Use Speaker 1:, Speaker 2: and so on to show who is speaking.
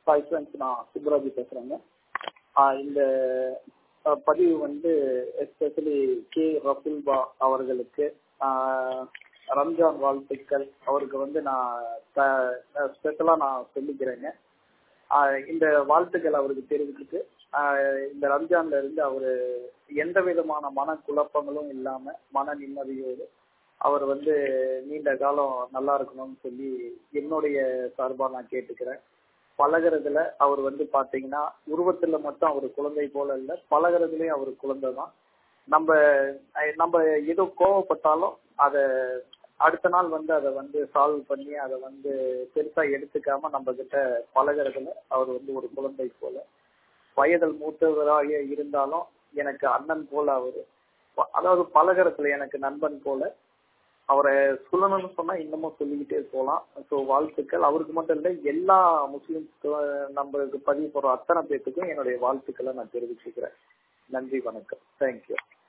Speaker 1: hi friends நான் சுப்ராஜி பேசுறேங்க ஆஹ் இந்த அஹ், பதிவு வந்து எஸ்பெஷலி கே ரசுல்பா அவர்களுக்கு ஆஹ், ரம்ஜான் வாழ்த்துக்கள் அவருக்கு வந்து நான் ஸ்பெஷலா நான் சொல்லிக்கிறேங்க ஆஹ், இந்த வாழ்த்துக்கள் அவருக்கு தெரிவிச்சுட்டு ஆஹ், இந்த ரம்ஜான்ல இருந்து அவரு எந்த விதமான மன குழப்பங்களும் இல்லாம மன நிம்மதியோடு அவர் வந்து நீண்ட காலம் நல்லா இருக்கணும்னு சொல்லி என்னுடைய சார்பா நான் கேட்டுக்கிறேன் பழகுறதுல அவர் வந்து பாத்தீங்கன்னா உருவத்துல மட்டும் அவர் குழந்தை போல இல்ல பழகுறதுலயும் அவர் குழந்தை தான் நம்ம அஹ் நம்ம ஏதோ கோவப்பட்டாலும் அத அடுத்த நாள் வந்து அதை வந்து சால்வ் பண்ணி அதை வந்து பெருசா எடுத்துக்காம நம்ம கிட்ட பழகுறதுல அவர் வந்து ஒரு குழந்தை போல வயதில் மூத்தவராக இருந்தாலும் எனக்கு அண்ணன் போல அவரு அதாவது பழகுறதுல எனக்கு நண்பன் போல அவரை சொல்லணும்னு சொன்னா இன்னமும் சொல்லிக்கிட்டே போகலாம் ஸோ வாழ்த்துக்கள் அவருக்கு மட்டும் இல்லை எல்லா முஸ்லிம் நம்மளுக்கு பதிவு போடுற அத்தனை பேத்துக்கும் என்னுடைய வாழ்த்துக்களை நான் தெரிவிச்சுக்கிறேன் நன்றி வணக்கம் தேங்க்யூ